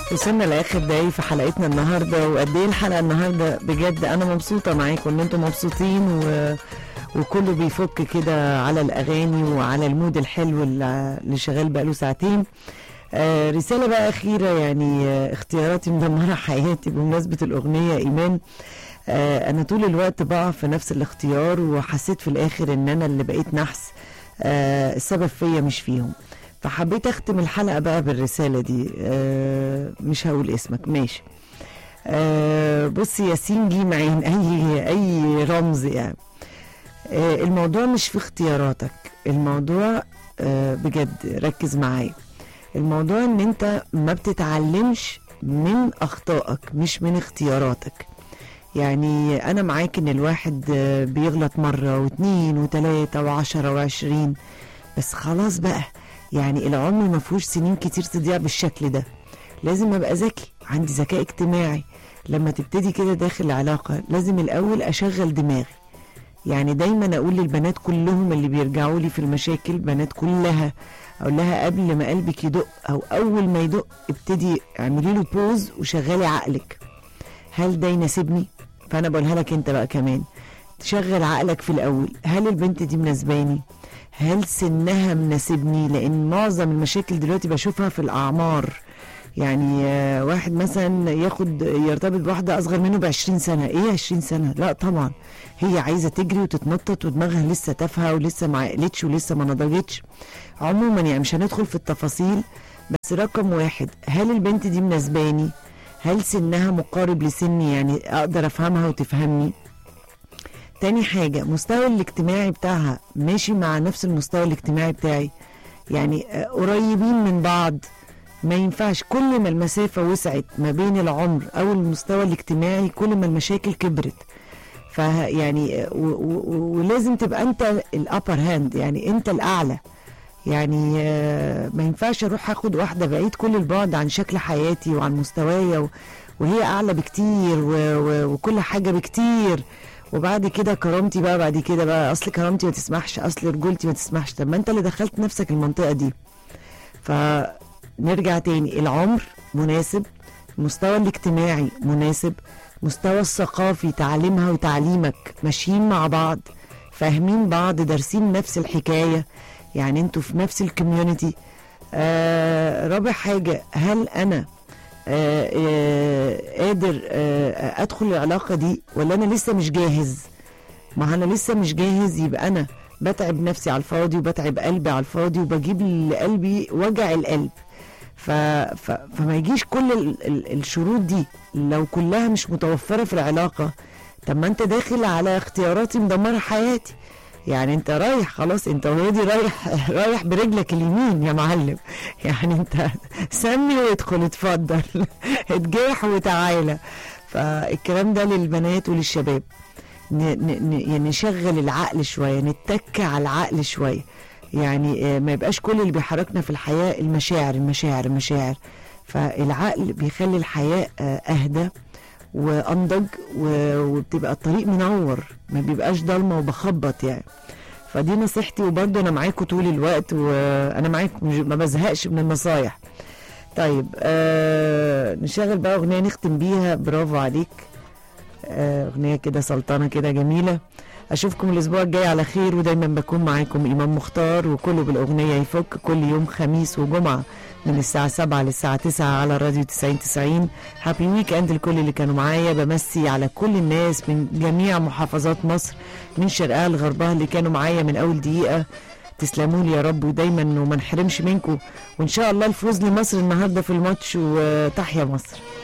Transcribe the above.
وصلنا لاخر دقايق في حلقتنا النهارده وقد ايه الحلقه النهارده بجد انا مبسوطه معاكم ان انتم مبسوطين و... وكله بيفك كده على الاغاني وعلى المود الحلو اللي اللي شغال بقاله ساعتين آه رساله بقى اخيره يعني آه اختياراتي مدمره حياتي بمناسبه الاغنيه ايمان آه انا طول الوقت بقع في نفس الاختيار وحسيت في الاخر ان انا اللي بقيت نحس آه السبب فيا مش فيهم فحبيت اختم الحلقه بقى بالرساله دي آه مش هقول اسمك ماشي آه بص ياسين جيم عين اي اي رمز يعني آه الموضوع مش في اختياراتك الموضوع آه بجد ركز معايا الموضوع ان انت ما بتتعلمش من اخطائك مش من اختياراتك يعني انا معاك ان الواحد آه، بيغلط مره واتنين وتلاته وعشرة وعشرين بس خلاص بقى يعني العمر ما فيهوش سنين كتير تضيع بالشكل ده لازم ابقى ذكي عندي ذكاء اجتماعي لما تبتدي كده داخل علاقه لازم الاول اشغل دماغي يعني دايما اقول للبنات كلهم اللي بيرجعوا لي في المشاكل بنات كلها اقول لها قبل ما قلبك يدق او اول ما يدق ابتدي اعملي له بوز وشغلي عقلك هل ده يناسبني فانا بقولها لك انت بقى كمان تشغل عقلك في الاول هل البنت دي مناسباني هل سنها مناسبني لان معظم المشاكل دلوقتي بشوفها في الاعمار يعني آه، واحد مثلا ياخد يرتبط بواحده اصغر منه ب 20 سنه ايه 20 سنه لا طبعا هي عايزه تجري وتتنطط ودماغها لسه تافهه ولسه ما عقلتش ولسه ما نضجتش عموما يعني مش هندخل في التفاصيل بس رقم واحد هل البنت دي مناسباني هل سنها مقارب لسني يعني اقدر افهمها وتفهمني تاني حاجة مستوى الاجتماعي بتاعها ماشي مع نفس المستوى الاجتماعي بتاعي يعني آه، قريبين من بعض ما ينفعش كل ما المسافة وسعت ما بين العمر أو المستوى الاجتماعي كل ما المشاكل كبرت فيعني و- و- و- ولازم تبقى انت الابر هاند يعني انت الاعلى يعني آه، ما ينفعش اروح اخد واحده بعيد كل البعد عن شكل حياتي وعن مستوايا و- وهي اعلى بكتير و- و- وكل حاجه بكتير وبعد كده كرامتي بقى بعد كده بقى اصل كرامتي ما تسمحش اصل رجولتي ما تسمحش طب ما انت اللي دخلت نفسك المنطقه دي فنرجع تاني العمر مناسب المستوى الاجتماعي مناسب مستوى الثقافي تعليمها وتعليمك ماشيين مع بعض فاهمين بعض دارسين نفس الحكايه يعني انتوا في نفس الكوميونتي آه رابع حاجه هل انا آه آه قادر آه ادخل العلاقه دي ولا انا لسه مش جاهز ما انا لسه مش جاهز يبقى انا بتعب نفسي على الفاضي وبتعب قلبي على الفاضي وبجيب لقلبي وجع القلب ف... ف... فما يجيش كل ال... ال... الشروط دي لو كلها مش متوفره في العلاقه طب ما انت داخل على اختياراتي مدمره حياتي يعني انت رايح خلاص انت اوريدي رايح رايح برجلك اليمين يا معلم يعني انت سمي وادخل اتفضل اتجاح وتعالى فالكلام ده للبنات وللشباب ن- ن- ن- يعني نشغل العقل شويه نتك على العقل شويه يعني آه، ما يبقاش كل اللي بيحركنا في الحياه المشاعر المشاعر المشاعر فالعقل بيخلي الحياه آه، اهدى وانضج و- وبتبقى الطريق منور ما بيبقاش ضلمه وبخبط يعني فدي نصيحتي وبرضه انا معاكم طول الوقت وانا معاكم مش- ما بزهقش من النصايح طيب آه نشغل بقى اغنيه نختم بيها برافو عليك آه، اغنيه كده سلطانه كده جميله اشوفكم الاسبوع الجاي على خير ودايما بكون معاكم امام مختار وكله بالاغنيه يفك كل يوم خميس وجمعه من الساعه 7 للساعه 9 على الراديو 90 90 هابي ويك اند لكل اللي كانوا معايا بمسي على كل الناس من جميع محافظات مصر من شرقها لغربها اللي كانوا معايا من اول دقيقه تسلموا لي يا رب ودايما وما نحرمش منكم وان شاء الله الفوز لمصر النهارده في الماتش وتحيا مصر